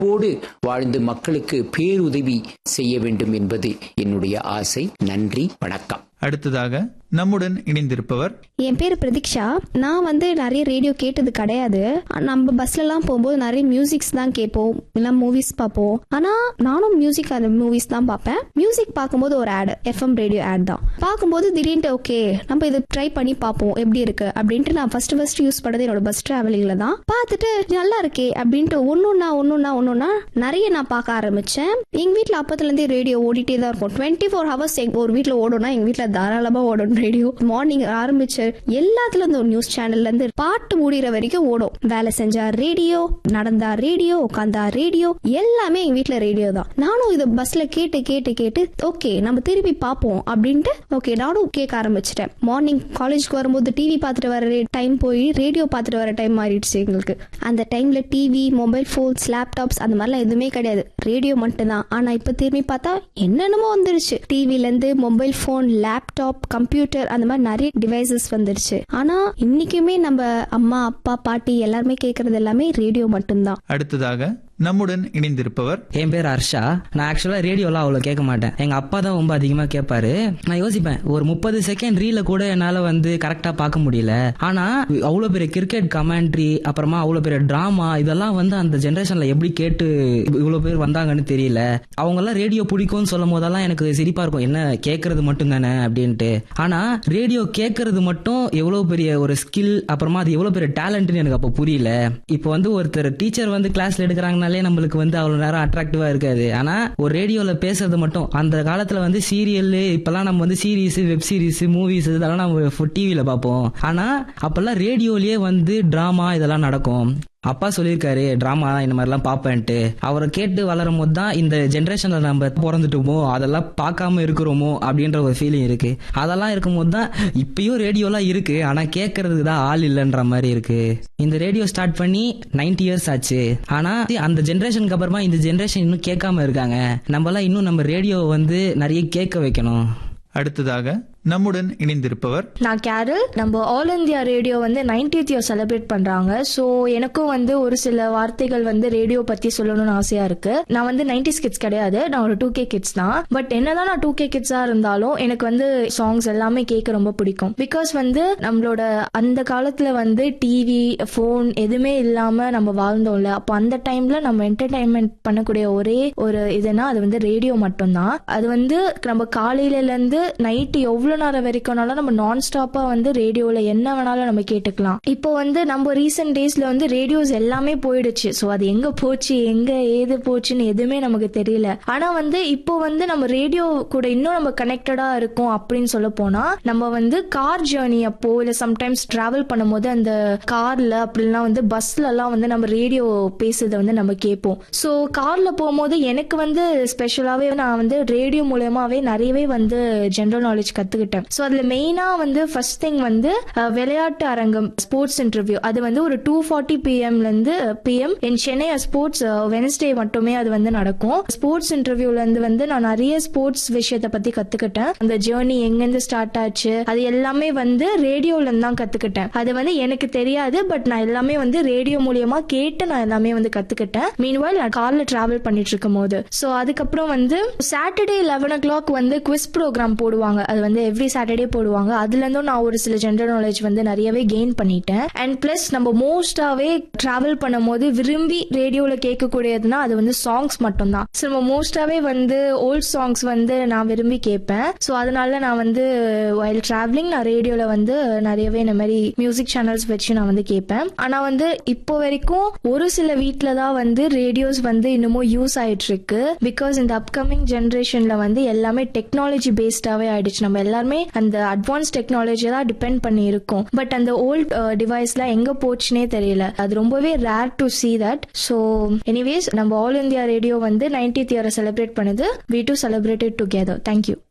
ஓடு வாழ்ந்து மக்களுக்கு பேருதவி செய்ய வேண்டும் என்பது என்னுடைய ஆசை நன்றி வணக்கம் அடுத்ததாக நம்முடன் இணைந்திருப்பவர் என் பேர் பிரதீக்ஷா நான் வந்து நிறைய ரேடியோ கேட்டது கிடையாது நம்ம பஸ்லலாம் போகும்போது நிறைய மியூசிக்ஸ் தான் கேட்போம் இல்லை மூவிஸ் பார்ப்போம் ஆனால் நானும் மியூசிக் அந்த மூவிஸ் தான் பார்ப்பேன் மியூசிக் பார்க்கும்போது ஒரு ஆடு எஃப்எம் ரேடியோ ஆட் தான் பார்க்கும்போது திடீர்னு ஓகே நம்ம இது ட்ரை பண்ணி பார்ப்போம் எப்படி இருக்கு அப்படின்ட்டு நான் ஃபர்ஸ்ட் ஃபர்ஸ்ட் யூஸ் பண்ணது என்னோட பஸ் டிராவலிங்ல தான் பார்த்துட்டு நல்லா இருக்கே அப்படின்ட்டு ஒன்னொன்னா ஒன்னொன்னா ஒன்னொன்னா நிறைய நான் பார்க்க ஆரம்பிச்சேன் எங்க வீட்டில் அப்பத்துலேருந்தே ரேடியோ ஓடிட்டே தான் இருக்கும் டுவெண்ட்டி ஃபோர் ஹவர்ஸ் ஒரு வீட்டில் ஓடும்னா எங்க வீட்டில் தாராளமாக ஓடும் ரேடியோ மார்னிங் ஆரம்பிச்சு எல்லாத்துல இருந்து ஒரு நியூஸ் சேனல்ல இருந்து பாட்டு முடிகிற வரைக்கும் ஓடும் வேலை செஞ்சா ரேடியோ நடந்தா ரேடியோ உட்காந்தா ரேடியோ எல்லாமே எங்க வீட்ல ரேடியோ தான் நானும் இதை பஸ்ல கேட்டு கேட்டு கேட்டு ஓகே நம்ம திருப்பி பார்ப்போம் அப்படின்ட்டு ஓகே நானும் கேட்க ஆரம்பிச்சிட்டேன் மார்னிங் காலேஜ்க்கு வரும்போது டிவி பார்த்துட்டு வர டைம் போய் ரேடியோ பார்த்துட்டு வர டைம் மாறிடுச்சு எங்களுக்கு அந்த டைம்ல டிவி மொபைல் ஃபோன்ஸ் லேப்டாப்ஸ் அந்த மாதிரிலாம் எதுவுமே கிடையாது ரேடியோ மட்டும்தான் ஆனா இப்ப திரும்பி பார்த்தா என்னென்னமோ வந்துருச்சு டிவில இருந்து மொபைல் ஃபோன் லேப்டாப் கம்ப்யூட்டர் அந்த மாதிரி நிறைய டிவைசஸ் வந்துருச்சு ஆனா இன்னைக்குமே நம்ம அம்மா அப்பா பாட்டி எல்லாருமே கேட்கறது எல்லாமே ரேடியோ மட்டும்தான் அடுத்ததாக நம்முடன் இணைந்திருப்பவர் என் பேர் ஹர்ஷா நான் ஆக்சுவலா ரேடியோலாம் அவ்வளோ கேட்க மாட்டேன் எங்க அப்பா தான் ரொம்ப அதிகமா கேட்பாரு நான் யோசிப்பேன் ஒரு முப்பது செகண்ட் ரீல கூட என்னால வந்து கரெக்டா பார்க்க முடியல ஆனா அவ்வளோ பெரிய கிரிக்கெட் கமெண்ட்ரி அப்புறமா அவ்வளோ பெரிய டிராமா இதெல்லாம் வந்து அந்த ஜென்ரேஷன்ல எப்படி கேட்டு இவ்வளோ பேர் வந்தாங்கன்னு தெரியல அவங்க எல்லாம் ரேடியோ பிடிக்கும்னு சொல்லும் போதெல்லாம் எனக்கு சிரிப்பா இருக்கும் என்ன கேட்கறது மட்டும் தானே அப்படின்ட்டு ஆனா ரேடியோ கேட்கறது மட்டும் எவ்வளவு பெரிய ஒரு ஸ்கில் அப்புறமா அது எவ்வளவு பெரிய டேலண்ட்னு எனக்கு அப்போ புரியல இப்போ வந்து ஒருத்தர் டீச்சர் வந்து கிளாஸ்ல எடுக்கிறாங்கனாலே நம்மளுக்கு வந்து அவ்வளவு நேரம் அட்ராக்டிவா இருக்காது ஆனா ஒரு ரேடியோல பேசுறது மட்டும் அந்த காலத்துல வந்து சீரியல் இப்பெல்லாம் நம்ம வந்து சீரிஸ் வெப் சீரிஸ் மூவிஸ் இதெல்லாம் நம்ம டிவில பார்ப்போம் ஆனா அப்பெல்லாம் ரேடியோலயே வந்து டிராமா இதெல்லாம் நடக்கும் அப்பா சொல்லியிருக்காரு டிராமா இந்த மாதிரிலாம் பார்ப்பேன்ட்டு அவரை கேட்டு வளரும் போது தான் இந்த ஜென்ரேஷன்ல நம்ம பிறந்துட்டோமோ அதெல்லாம் பார்க்காம இருக்கிறோமோ அப்படின்ற ஒரு ஃபீலிங் இருக்கு அதெல்லாம் இருக்கும்போது தான் இப்பயும் ரேடியோலாம் இருக்கு ஆனா கேட்கறதுக்கு தான் ஆள் இல்லைன்ற மாதிரி இருக்கு இந்த ரேடியோ ஸ்டார்ட் பண்ணி 90 இயர்ஸ் ஆச்சு ஆனா அந்த ஜென்ரேஷனுக்கு அப்புறமா இந்த ஜென்ரேஷன் இன்னும் கேட்காம இருக்காங்க நம்மலாம் இன்னும் நம்ம ரேடியோ வந்து நிறைய கேட்க வைக்கணும் அடுத்ததாக நம்முடன் இணைந்திருப்பவர் நான் கேரல் நம்ம ஆல் இந்தியா ரேடியோ வந்து நைன்டீத் இயர் செலிப்ரேட் பண்றாங்க ஸோ எனக்கும் வந்து ஒரு சில வார்த்தைகள் வந்து ரேடியோ பத்தி சொல்லணும்னு ஆசையா இருக்கு நான் வந்து நைன்டிஸ் கிட்ஸ் கிடையாது நான் ஒரு டூ கே கிட்ஸ் தான் பட் என்னதான் நான் டூ கே கிட்ஸா இருந்தாலும் எனக்கு வந்து சாங்ஸ் எல்லாமே கேட்க ரொம்ப பிடிக்கும் பிகாஸ் வந்து நம்மளோட அந்த காலத்துல வந்து டிவி ஃபோன் எதுவுமே இல்லாம நம்ம வாழ்ந்தோம்ல அப்போ அந்த டைம்ல நம்ம என்டர்டைன்மெண்ட் பண்ணக்கூடிய ஒரே ஒரு இதுனா அது வந்து ரேடியோ மட்டும்தான் அது வந்து நம்ம காலையில இருந்து நைட்டு எவ்வளவு நேரம் வரைக்கும்னாலும் நம்ம நான் ஸ்டாப்பா வந்து ரேடியோல என்ன வேணாலும் நம்ம கேட்டுக்கலாம் இப்போ வந்து நம்ம ரீசெண்ட் டேஸ்ல வந்து ரேடியோஸ் எல்லாமே போயிடுச்சு ஸோ அது எங்க போச்சு எங்க ஏது போச்சுன்னு எதுவுமே நமக்கு தெரியல ஆனா வந்து இப்போ வந்து நம்ம ரேடியோ கூட இன்னும் நம்ம கனெக்டடா இருக்கோம் அப்படின்னு சொல்ல போனா நம்ம வந்து கார் ஜேர்னி அப்போ இல்ல சம்டைம்ஸ் டிராவல் பண்ணும்போது அந்த கார்ல அப்படிலாம் வந்து பஸ்ல எல்லாம் வந்து நம்ம ரேடியோ பேசுறத வந்து நம்ம கேட்போம் ஸோ கார்ல போகும்போது எனக்கு வந்து ஸ்பெஷலாவே நான் வந்து ரேடியோ மூலயமாவே நிறையவே வந்து ஜென்ரல் நாலேஜ் கத்துக்கிட்டேன் ஸோ அதுல மெயினா வந்து ஃபர்ஸ்ட் திங் வந்து அஹ், விளையாட்டு அரங்கம் ஸ்போர்ட்ஸ் இன்டர்வியூ அது வந்து ஒரு டூ ஃபார்ட்டி பிஎம்ல இருந்து பிஎம் என் சென்னை ஸ்போர்ட்ஸ் வெனஸ்டே மட்டுமே அது வந்து நடக்கும் ஸ்போர்ட்ஸ் இன்டர்வியூல இருந்து வந்து நான் நிறைய ஸ்போர்ட்ஸ் விஷயத்தை பத்தி கத்துக்கிட்டேன் அந்த ஜேர்னி எங்கிருந்து ஸ்டார்ட் ஆச்சு அது எல்லாமே வந்து ரேடியோல இருந்து தான் கத்துக்கிட்டேன் அது வந்து எனக்கு தெரியாது பட் நான் எல்லாமே வந்து ரேடியோ மூலியமா கேட்டு நான் எல்லாமே வந்து கத்துக்கிட்டேன் மீன்வாயில் நான் கார்ல டிராவல் பண்ணிட்டு இருக்கும் போது ஸோ அதுக்கப்புறம் வந்து சாட்டர்டே லெவன் ஓ கிளாக் வந்து குவிஸ் ப்ரோக்ராம் போடுவாங்க அது வந்து எவ்ரி சாட்டர்டே போடுவாங்க அதுல இருந்தும் நான் ஒரு சில ஜென்ரல் நாலேஜ் வந்து நிறையவே கெயின் பண்ணிட்டேன் அண்ட் பிளஸ் நம்ம மோஸ்டாவே டிராவல் பண்ணும்போது விரும்பி ரேடியோல கேட்கக்கூடியதுன்னா அது வந்து சாங்ஸ் மட்டும்தான் ஸோ நம்ம மோஸ்டாவே வந்து ஓல்ட் சாங்ஸ் வந்து நான் விரும்பி கேட்பேன் ஸோ அதனால நான் வந்து வைல் டிராவலிங் நான் ரேடியோல வந்து நிறையவே இந்த மாதிரி மியூசிக் சேனல்ஸ் வச்சு நான் வந்து கேட்பேன் ஆனா வந்து இப்போ வரைக்கும் ஒரு சில வீட்டில தான் வந்து ரேடியோஸ் வந்து இன்னமும் யூஸ் ஆயிட்டு இருக்கு பிகாஸ் இந்த அப்கமிங் ஜென்ரேஷன்ல வந்து எல்லாமே டெக்னாலஜி பேஸ்டாவே ஆயிடுச்சு நம்ம எல்லாருமே அந்த அட்வான்ஸ் டெக்னாலஜி தான் டிபெண்ட் பண்ணி இருக்கோம் பட் அந்த ஓல்ட் டிவைஸ்லாம் எங்க போச்சுனே தெரியல அது ரொம்பவே rare to see that so anyways நம்ம ஆல் இந்தியா ரேடியோ வந்து நைன்டீத் இயரை செலிப்ரேட் பண்ணுது we to celebrated together thank you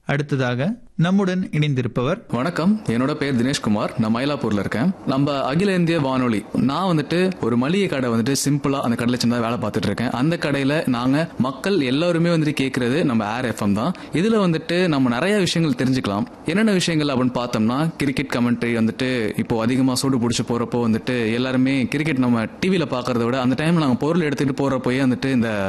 அடுத்ததாக நம்முடன் இணைந்திருப்பவர் வணக்கம் என்னோட பேர் தினேஷ்குமார் நான் மயிலாப்பூர்ல இருக்கேன் நம்ம அகில இந்திய வானொலி நான் வந்துட்டு ஒரு மளிகை கடை வந்துட்டு சிம்பிளா அந்த கடையில சின்னதா வேலை பார்த்துட்டு இருக்கேன் அந்த கடையில நாங்க மக்கள் எல்லாருமே வந்துட்டு கேட்கறது நம்ம ஏர் எஃப்எம் தான் இதுல வந்துட்டு நம்ம நிறைய விஷயங்கள் தெரிஞ்சுக்கலாம் என்னென்ன விஷயங்கள் அப்படின்னு பார்த்தோம்னா கிரிக்கெட் கமெண்ட்ரி வந்துட்டு இப்போ அதிகமா சூடு பிடிச்சி போறப்போ வந்துட்டு எல்லாருமே கிரிக்கெட் நம்ம டிவியில பாக்குறத விட அந்த டைம்ல நாங்க பொருள் எடுத்துட்டு போறப்போயே வந்துட்டு இந்த